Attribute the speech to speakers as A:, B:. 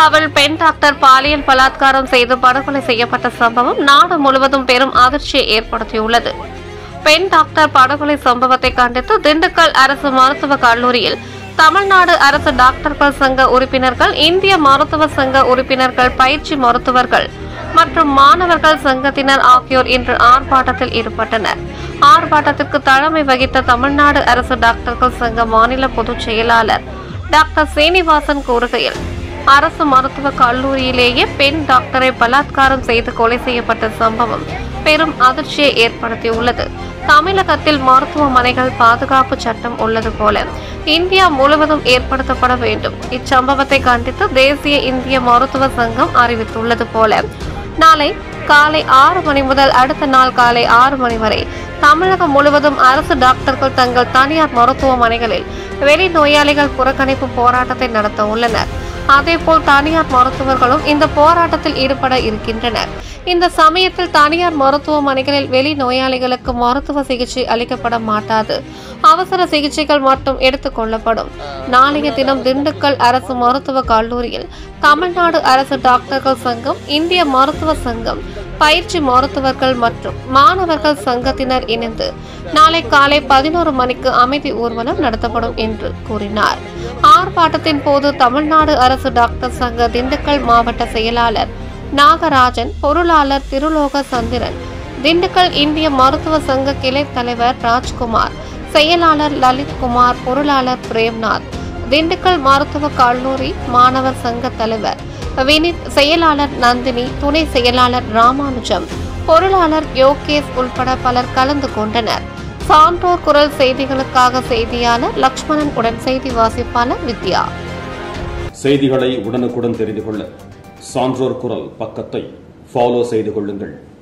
A: திண்டுக்கல் பெண் டாக்டர் பாலியல் பலாத்காரம் செய்து படுகொலை செய்யப்பட்ட சம்பவம் நாடு முழுவதும் பெரும் அதிர்ச்சியை ஏற்படுத்தியுள்ளது பெண் டாக்டர் படுகொலை சம்பவத்தை கண்டித்து திண்டுக்கல் அரசு மருத்துவக் கல்லூரியில் தமிழ்நாடு அரசு டாக்டர்கள் சங்க உறுப்பினர்கள் இந்திய மருத்துவ சங்க உறுப்பினர்கள் பயிற்சி மருத்துவர்கள் மற்றும் மாணவர்கள் சங்கத்தினர் ஆகியோர் இன்று ஆர்ப்பாட்டத்தில் ஈடுபட்டனர் ஆர்ப்பாட்டத்திற்கு தலைமை வகித்த தமிழ்நாடு அரசு டாக்டர்கள் சங்க மாநில பொதுச் செயலாளர் டாக்டர் சீனிவாசன் கூறுகையில் அரசு மருத்துவக் கல்லூரியிலேயே பெண் டாக்டரை பலாத்காரம் செய்து கொலை செய்யப்பட்ட சம்பவம் பெரும் அதிர்ச்சியை ஏற்படுத்தியுள்ளது தமிழகத்தில் மருத்துவமனைகள் பாதுகாப்பு சட்டம் உள்ளது போல இந்தியா முழுவதும் ஏற்படுத்தப்பட வேண்டும் இச்சம்பவத்தை கண்டித்து தேசிய இந்திய மருத்துவ சங்கம் அறிவித்துள்ளது போல நாளை காலை ஆறு மணி முதல் அடுத்த நாள் காலை ஆறு மணி வரை தமிழகம் முழுவதும் அரசு டாக்டர்கள் தங்கள் தனியார் மருத்துவமனைகளில் வெளி நோயாளிகள் புறக்கணிப்பு போராட்டத்தை நடத்த உள்ளனர் அதேபோல் தனியார் மருத்துவர்களும் இந்த போராட்டத்தில் ஈடுபட இருக்கின்றனர் இந்த சமயத்தில் தனியார் மருத்துவமனைகளில் வெளி நோயாளிகளுக்கு மருத்துவ சிகிச்சை அளிக்கப்பட மாட்டாது அவசர சிகிச்சைகள் மட்டும் எடுத்துக் கொள்ளப்படும் நாளைய தினம் திண்டுக்கல் அரசு மருத்துவக் கல்லூரியில் தமிழ்நாடு அரசு டாக்டர்கள் சங்கம் இந்திய மருத்துவ சங்கம் பயிற்சி மருத்துவர்கள் மற்றும் மாணவர்கள் சங்கத்தினர் இணைந்து நாளை காலை பதினோரு மணிக்கு அமைதி ஊர்வலம் நடத்தப்படும் என்று கூறினார் ஆர்ப்பாட்டத்தின் போது தமிழ்நாடு அரசு டாக்டர் சங்க திண்டுக்கல் மாவட்ட செயலாளர் நாகராஜன் பொருளாளர் திருலோக சந்திரன் திண்டுக்கல் இந்திய மருத்துவ சங்க கிளை தலைவர் ராஜ்குமார் செயலாளர் லலித்குமார் பொருளாளர் பிரேம்நாத் திண்டுக்கல் மருத்துவக் கல்லூரி மாணவர் சங்க தலைவர் வினித் செயலாளர் நந்தினி துணை செயலாளர் ராமானுஜம் பொருளாளர் யோகேஷ் உள்பட பலர் கலந்து கொண்டனர் சான்றோர் குரல் செய்திகளுக்காக செய்தியாளர் லக்ஷ்மணன் உடன் செய்தி வாசிப்பாளர் வித்யா
B: செய்திகளை உடனுக்குடன் தெரிந்து கொள்ள சான்றோர் குரல் பக்கத்தை ஃபாலோ செய்து கொள்ளுங்கள்